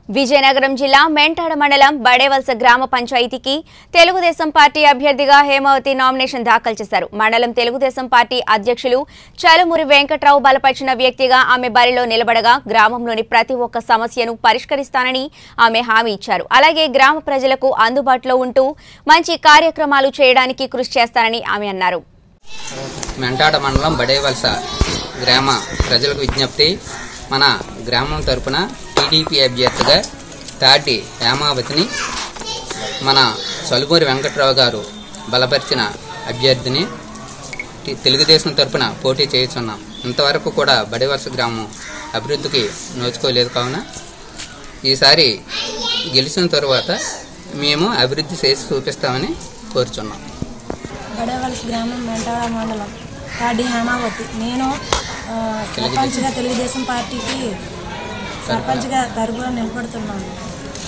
విజయనగరం జిల్లా మెంటాడ మండలం బడేవలస గ్రామ పంచాయతీకి తెలుగుదేశం పార్టీ అభ్యర్థిగా హేమావతి నామినేషన్ దాఖలు చేశారు మండలం తెలుగుదేశం పార్టీ అధ్యక్షులు చలుమురి వెంకట్రావు బలపరిచిన వ్యక్తిగా ఆమె బరిలో నిలబడగా గ్రామంలోని ప్రతి ఒక్క సమస్యను పరిష్కరిస్తానని ఆమె హామీ ఇచ్చారు అలాగే గ్రామ ప్రజలకు అందుబాటులో ఉంటూ మంచి కార్యక్రమాలు చేయడానికి కృషి చేస్తానని ఆమె అన్నారు మెంటాడ మండలం బడేవలస గ్రామ ప్రజలకు విజ్ఞప్తి మన గ్రామం తరపున టీడీపీ అభ్యర్థిగా తాటి హేమావతిని మన సలుమూరి వెంకట్రావు గారు బలపరిచిన అభ్యర్థిని టి- తెలుగుదేశం తరపున పోటీ చేస్తున్నాం ఇంతవరకు కూడా బడేవలస గ్రామం అభివృద్ధికి నోచుకోలేదు కావున ఈసారి గెలిచిన తరువాత మేము అభివృద్ధి చేసి చూపిస్తామని కోరుచున్నాం గడవలస గ్రామం మెంటాడ మండలం తాడి హేమావతి నేను ఆ, సర్పంచ్గా తెలుగుదేశం పార్టీకి సర్పంచ్గా తరపున నిలబడుతున్నాను